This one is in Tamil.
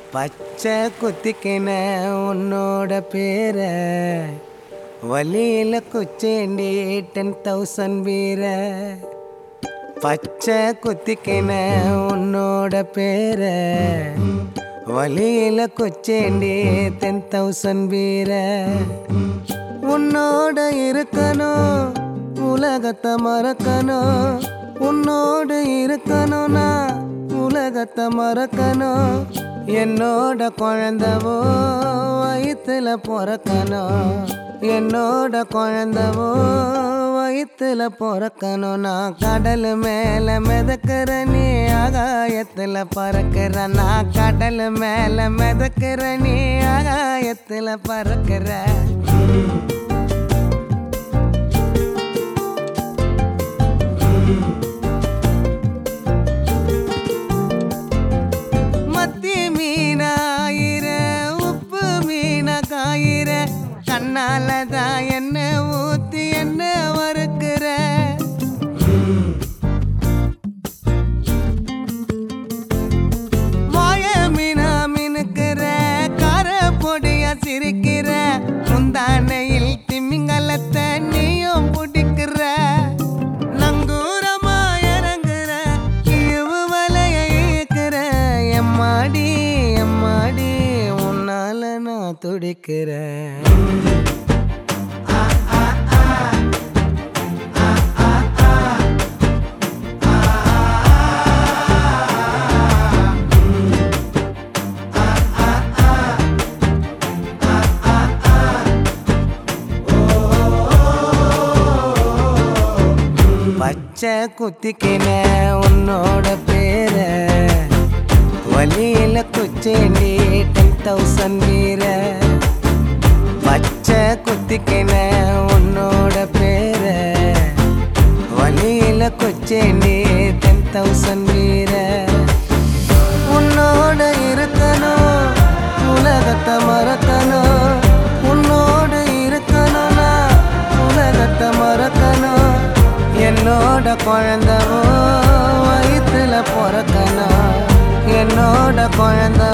பச்சை குத்திக்கின உன்னோட பேர வழியில குச்சேண்டி டென் தௌசண்ட் வீர பச்சை குத்திக்கின உன்னோட பேர வழியில குச்சேண்டி டென் தௌசண்ட் வீர உன்னோட இருக்கணும் உலகத்தை மறக்கணும் உன்னோடு இருக்கணும்னா உலகத்தை மறக்கணும் என்னோட குழந்தவோ வயிற்றுல பிறக்கணும் என்னோட குழந்தவோ வயிற்றுல பிறக்கணும் நான் கடல் மேல மிதக்கிற நீ ஆகாயத்துல பறக்கிற நான் கடல் மேல மிதக்கிற நீ ஆகாயத்துல பறக்கிற மத்தி மீனாயிர உப்பு மீன காயிர கண்ணால தான் என்ன ஊத்தி என்ன வறுக்கிற மாய மீனா மினுக்கிற கார பொடியா சிரிக்கிற முந்தானையில் திமிங்கலத்தை நீயும் பிடிக்கிற நங்கூரமா இறங்குற இவு வலைய இழுக்கிற எம்மாடி எம்மாடி உன்னால நான் துடிக்கிறேன் பச்சை குத்திக்கின உன்னோட பேர வழியில குச்சேண்டி டென் தௌசண்ட் வீர பச்சை குத்திக்கின உன்னோட பேர வழியில குச்சேண்டி டென் தௌசண்ட் வீர உன்னோட இருக்கணும் உலகத்தை மறக்கணும் உன்னோடு இருக்கணும்னா உலகத்தை மறக்கணும் என்னோட குழந்தவோ வயிற்றுல பிறக்கணும் என்னோட குழந்த